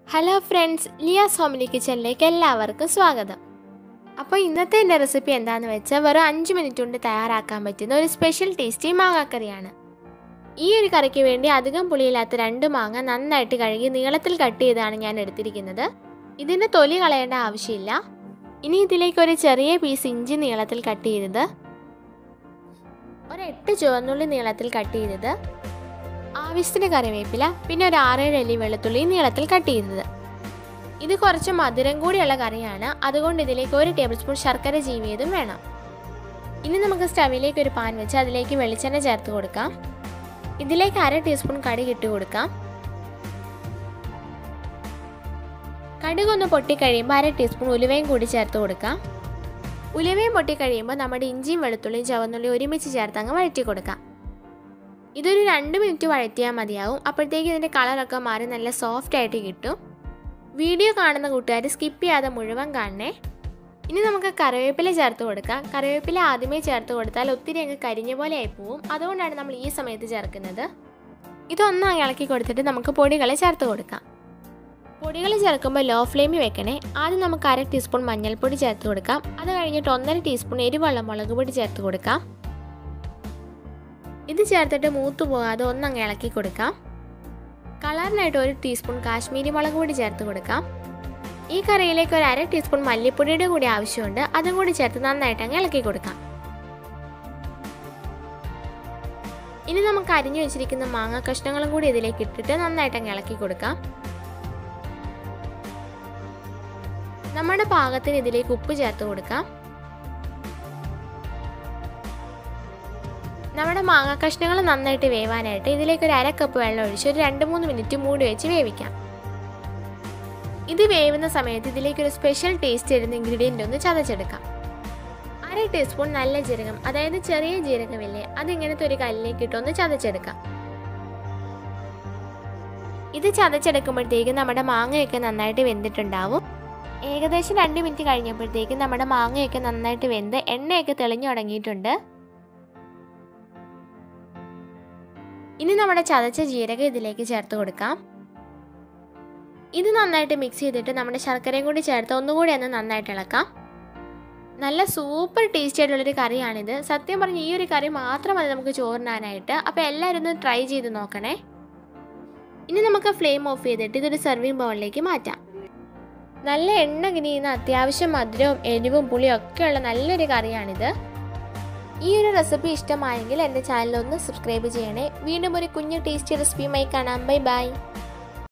hello friends ലിയാസ് homely കിച്ചണിലേക്ക് എല്ലാവർക്കും സ്വാഗതം അപ്പോൾ ഇന്നത്തെ എൻ്റെ റെസിപ്പി എന്താണെന്ന് വെച്ചാൽ വെറും അഞ്ച് മിനിറ്റ് കൊണ്ട് തയ്യാറാക്കാൻ പറ്റുന്ന ഒരു സ്പെഷ്യൽ ടേസ്റ്റി മാങ്ങാക്കറിയാണ് ഈ ഒരു കറിക്ക് വേണ്ടി അധികം പുളിയില്ലാത്ത രണ്ട് മാങ്ങ നന്നായിട്ട് കഴുകി നീളത്തിൽ കട്ട് ചെയ്താണ് ഞാൻ എടുത്തിരിക്കുന്നത് ഇതിൻ്റെ തൊലി കളയേണ്ട ആവശ്യമില്ല ഇനി ഇതിലേക്ക് ഒരു ചെറിയ പീസ് ഇഞ്ചി നീളത്തിൽ കട്ട് ചെയ്തത് ഒരു എട്ട് ചുവന്നുള്ളി നീളത്തിൽ കട്ട് ചെയ്തത് ആവശ്യത്തിന് കറിവേപ്പില പിന്നെ ഒരു ആറേഴ് അല്ലി വെളുത്തുള്ളി നീളത്തിൽ കട്ട് ചെയ്തത് ഇത് കുറച്ച് മധുരം കൂടിയുള്ള കറിയാണ് അതുകൊണ്ട് ഇതിലേക്ക് ഒരു ടേബിൾ സ്പൂൺ ശർക്കര ചീവിയതും വേണം ഇനി നമുക്ക് സ്റ്റവിലേക്ക് ഒരു പാൻ വെച്ച് അതിലേക്ക് വെളിച്ചെണ്ണ ചേർത്ത് കൊടുക്കാം ഇതിലേക്ക് അര ടീസ്പൂൺ കടുക് ഇട്ട് കൊടുക്കാം കടുക് ഒന്ന് പൊട്ടിക്കഴിയുമ്പോൾ അര ടീസ്പൂൺ ഉലുവയും കൂടി ചേർത്ത് കൊടുക്കാം ഉലുവയും പൊട്ടിക്കഴിയുമ്പോൾ നമ്മുടെ ഇഞ്ചിയും വെളുത്തുള്ളിയും ചുവന്നുള്ളിയും ഒരുമിച്ച് ചേർത്ത് അങ്ങ് വഴറ്റി കൊടുക്കാം ഇതൊരു രണ്ട് മിനിറ്റ് വഴറ്റിയാൽ മതിയാവും അപ്പോഴത്തേക്ക് ഇതിൻ്റെ കളറൊക്കെ മാറി നല്ല സോഫ്റ്റ് ആയിട്ട് കിട്ടും വീഡിയോ കാണുന്ന കൂട്ടുകാർ സ്കിപ്പ് ചെയ്യാതെ മുഴുവൻ കാണണേ ഇനി നമുക്ക് കറിവേപ്പില ചേർത്ത് കൊടുക്കാം കറിവേപ്പില ആദ്യമേ ചേർത്ത് കൊടുത്താൽ ഒത്തിരി അങ്ങ് കരിഞ്ഞ പോലെ ആയി പോവും അതുകൊണ്ടാണ് നമ്മൾ ഈ സമയത്ത് ചേർക്കുന്നത് ഇതൊന്ന് ഇളക്കി കൊടുത്തിട്ട് നമുക്ക് പൊടികളെ ചേർത്ത് കൊടുക്കാം പൊടികൾ ചേർക്കുമ്പോൾ ലോ ഫ്ലെയിമിൽ വെക്കണേ ആദ്യം നമുക്ക് അര ടീസ്പൂൺ മഞ്ഞൾപ്പൊടി ചേർത്ത് കൊടുക്കാം അത് കഴിഞ്ഞിട്ട് ഒന്നര ടീസ്പൂൺ എരിവെള്ള മുളക് പൊടി ചേർത്ത് കൊടുക്കാം ഇത് ചേർത്തിട്ട് മൂത്തു പോകാതെ ഒന്നങ്ങ് ഇളക്കി കൊടുക്കാം കളറിനായിട്ട് ഒരു ടീസ്പൂൺ കാശ്മീരി മുളക് പൊടി ചേർത്ത് കൊടുക്കാം ഈ കറിയിലേക്ക് ഒരു അര ടീസ്പൂൺ മല്ലിപ്പൊടിയുടെ കൂടി ആവശ്യമുണ്ട് അതും കൂടി ചേർത്ത് നന്നായിട്ട് അങ്ങ് ഇളക്കി കൊടുക്കാം ഇനി നമുക്ക് അരിഞ്ഞു വെച്ചിരിക്കുന്ന മാങ്ങ കഷ്ണങ്ങളും കൂടി ഇതിലേക്ക് ഇട്ടിട്ട് നന്നായിട്ട് അങ്ങ് ഇളക്കി കൊടുക്കാം നമ്മുടെ പാകത്തിന് ഇതിലേക്ക് ഉപ്പ് ചേർത്ത് കൊടുക്കാം നമ്മുടെ മാങ്ങ കഷ്ണങ്ങൾ നന്നായിട്ട് വേവാനായിട്ട് ഇതിലേക്ക് ഒരു അര കപ്പ് വെള്ളം ഒഴിച്ച് ഒരു രണ്ട് മൂന്ന് മിനിറ്റ് മൂടി വെച്ച് വേവിക്കാം ഇത് വേവുന്ന സമയത്ത് ഇതിലേക്ക് ഒരു സ്പെഷ്യൽ ടേസ്റ്റ് തരുന്ന ഇൻഗ്രീഡിയൻ്റ് ഒന്ന് ചതച്ചെടുക്കാം അര ടീസ്പൂൺ നല്ല ജീരകം അതായത് ചെറിയ ജീരകമില്ലേ അതിങ്ങനത്തെ ഒരു കല്ലിലേക്ക് ഇട്ടൊന്ന് ചതച്ചെടുക്കാം ഇത് ചതച്ചെടുക്കുമ്പോഴത്തേക്കും നമ്മുടെ മാങ്ങയൊക്കെ നന്നായിട്ട് വെന്തിട്ടുണ്ടാവും ഏകദേശം രണ്ട് മിനിറ്റ് കഴിഞ്ഞപ്പോഴത്തേക്കും നമ്മുടെ മാങ്ങയൊക്കെ നന്നായിട്ട് വെന്ത് എണ്ണയൊക്കെ തെളിഞ്ഞു തുടങ്ങിയിട്ടുണ്ട് ഇനി നമ്മുടെ ചതച്ച ജീരകം ഇതിലേക്ക് ചേർത്ത് കൊടുക്കാം ഇത് നന്നായിട്ട് മിക്സ് ചെയ്തിട്ട് നമ്മുടെ ശർക്കരയും കൂടി ചേർത്ത് ഒന്നുകൂടി ഒന്ന് നന്നായിട്ട് ഇളക്കാം നല്ല സൂപ്പർ ടേസ്റ്റി ആയിട്ടുള്ളൊരു കറിയാണിത് സത്യം പറഞ്ഞ് ഈ ഒരു കറി മാത്രം മതി നമുക്ക് ചോറിനാനായിട്ട് അപ്പോൾ എല്ലാവരും ഒന്ന് ട്രൈ ചെയ്ത് നോക്കണേ ഇനി നമുക്ക് ഫ്ലെയിം ഓഫ് ചെയ്തിട്ട് ഇതൊരു സെർവിങ് ബൗളിലേക്ക് മാറ്റാം നല്ല എണ്ണ കിനിയുന്ന അത്യാവശ്യം മധുരവും എരിവും പുളിയും ഒക്കെയുള്ള നല്ലൊരു കറിയാണിത് ഈ ഒരു റെസിപ്പി ഇഷ്ടമായെങ്കിൽ എൻ്റെ ചാനൽ ഒന്ന് സബ്സ്ക്രൈബ് ചെയ്യണേ വീണ്ടും ഒരു കുഞ്ഞു ടേസ്റ്റി റെസിപ്പിയുമായി കാണാം ബൈ ബൈ